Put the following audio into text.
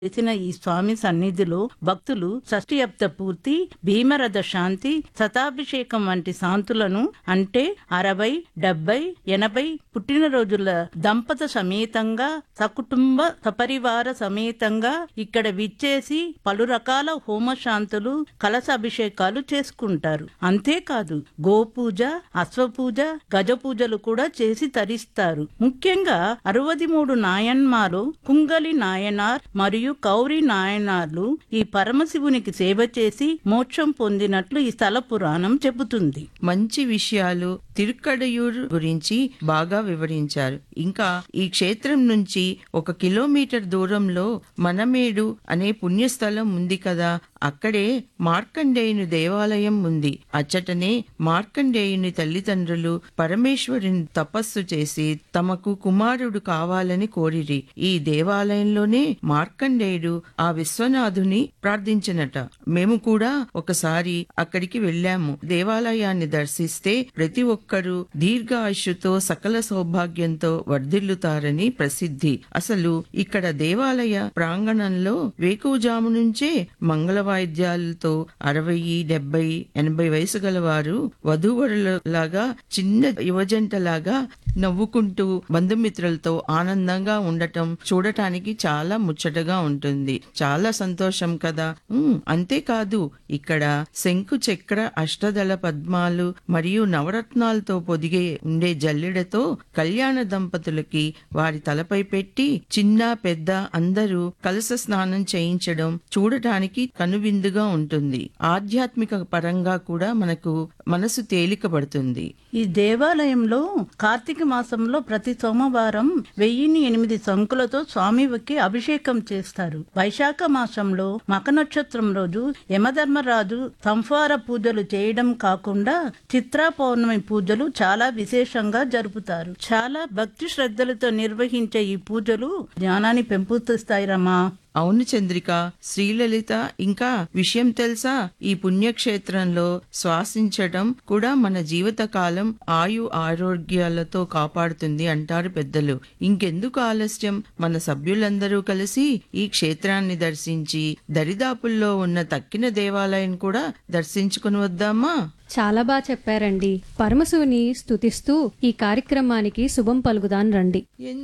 చేసిన ఈ స్వామి సన్నిధిలో భక్తులు షష్ఠియప్త పూర్తి భీమరథ శాంతి శతాభిషేకం వంటి శాంతులను అంటే అరవై డెబ్బై ఎనభై పుట్టినరోజుల దంపత సమేతంగా సకుటుంబ సపరివార సమేతంగా ఇక్కడ విచ్చేసి పలు రకాల హోమ శాంతులు కలశ అభిషేకాలు చేసుకుంటారు అంతేకాదు గోపూజ అశ్వపూజ గజ పూజలు కూడా చేసి తరిస్తారు ముఖ్యంగా అరవది మూడు నాయన్మారు కుంగలి నాయనార్ మరియు కౌరి నాయనార్లు ఈ పరమశివునికి సేవ చేసి మోక్షం పొందినట్లు ఈ స్థల పురాణం చెబుతుంది మంచి విషయాలు తిరుక్కడయూర్ గురించి బాగా వివరించారు ఇంకా ఈ క్షేత్రం నుంచి ఒక కిలోమీటర్ దూరంలో మనమేడు అనే పుణ్యస్థలం ఉంది కదా అక్కడే మార్కండేయుని దేవాలయం ఉంది అచ్చటనే మార్కండేయుని తల్లిదండ్రులు పరమేశ్వరుని తపస్సు చేసి తమకు కుమారుడు కావాలని కోరిరి ఈ దేవాలయంలోనే మార్కండేయుడు ఆ విశ్వనాథుని ప్రార్థించినట మేము కూడా ఒకసారి అక్కడికి వెళ్ళాము దేవాలయాన్ని దర్శిస్తే ప్రతి ఒక్కరూ దీర్ఘాయుషుతో సకల సౌభాగ్యంతో వర్ధిల్లుతారని ప్రసిద్ధి అసలు ఇక్కడ దేవాలయ ప్రాంగణంలో వేకువజాము నుంచే మంగళ వాయిద్యాలతో అరవై డెబ్బై ఎనభై వయసు గల వారు వధూవరులలాగా చిన్న యువజంటలాగా నవ్వుకుంటూ బంధుమిత్రులతో ఆనందంగా ఉండటం చూడటానికి చాలా ముచ్చటగా ఉంటుంది చాలా సంతోషం కదా ఉమ్, అంతేకాదు ఇక్కడ శంకు చక్ర అష్టదళ పద్మాలు మరియు నవరత్నాలతో పొదిగే ఉండే జల్లెడతో కళ్యాణ దంపతులకి వారి తలపై పెట్టి చిన్న పెద్ద అందరూ కలస స్నానం చేయించడం చూడటానికి కనువిందుగా ఉంటుంది ఆధ్యాత్మిక పరంగా కూడా మనకు మనసు తేలికపడుతుంది ఈ దేవాలయంలో కార్తీక మాసంలో ప్రతి సోమవారం వెయ్యిన్ని ఎనిమిది సంకులతో స్వామికి అభిషేకం చేస్తారు వైశాఖ మాసంలో మక నక్షత్రం రోజు యమధర్మరాజు సంఫార పూజలు చేయడం కాకుండా చిత్రా పౌర్ణమి పూజలు చాలా విశేషంగా జరుపుతారు చాలా భక్తి శ్రద్ధలతో నిర్వహించే ఈ పూజలు జ్ఞానాన్ని పెంపొందిస్తాయి రమా అవును చంద్రిక శ్రీలలిత ఇంకా విషయం తెలుసా ఈ పుణ్యక్షేత్రంలో శ్వాసించటం కూడా మన జీవిత కాలం ఆయు ఆరోగ్యాలతో కాపాడుతుంది అంటారు పెద్దలు ఇంకెందుకు ఆలస్యం మన సభ్యులందరూ కలిసి ఈ క్షేత్రాన్ని దర్శించి దరిదాపుల్లో ఉన్న తక్కిన దేవాలయం కూడా దర్శించుకుని వద్దామా చాలా బాగా చెప్పారండి పరమశివుని స్తుతిస్తూ ఈ కార్యక్రమానికి శుభం పలుకుదాన్ రండి